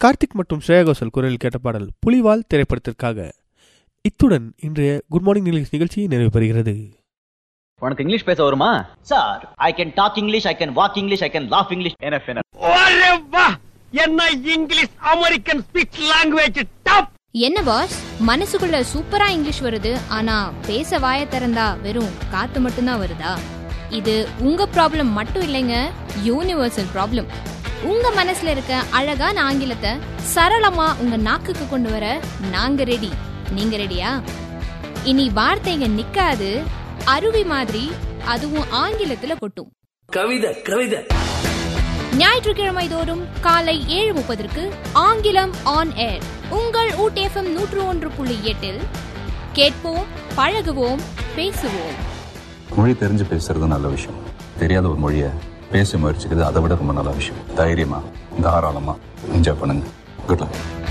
கார்த்திக் மற்றும் ஸ்ரேயா கோஷல் குரலில் கேட்ட பாடல் புலிவால் திரைப்படத்திற்காக இத்துடன் இன்றைய குட் மார்னிங் நிகழ்ச்சி நிகழ்ச்சி நிறைவு பெறுகிறது உனக்கு இங்கிலீஷ் பேச வருமா Sir, I can talk English, I can walk English, I can laugh English. enough enough என்ன English American speech language top என்ன பாஸ் மனசுக்குள்ள சூப்பரா இங்கிலீஷ் வருது ஆனா பேச வாய திறந்தா வெறும் காத்து மட்டும்தான் வருதா இது உங்க ப்ராப்ளம் மட்டும் இல்லைங்க யூனிவர்சல் ப்ராப்ளம் உங்க மனசுல இருக்க அழகான ஆங்கிலத்தை சரளமா உங்க நாக்குக்கு கொண்டு வர நாங்க ரெடி நீங்க ரெடியா இனி வார்த்தைங்க நிக்காது அருவி மாதிரி அதுவும் ஆங்கிலத்துல கொட்டும் கவிதை கவிதை ஞாயிற்றுக்கிழமை தோறும் காலை ஏழு முப்பதற்கு ஆங்கிலம் ஆன் ஏர் உங்கள் ஊட்டேஃபம் நூற்று ஒன்று புள்ளி எட்டில் கேட்போம் பழகுவோம் பேசுவோம் மொழி தெரிஞ்சு பேசுறது நல்ல விஷயம் தெரியாத ஒரு மொழியை பேச முயற்சிக்கிறது அதை விட ரொம்ப நல்ல விஷயம் தைரியமா தாராளமா என்ஜாய் பண்ணுங்க குட் லக்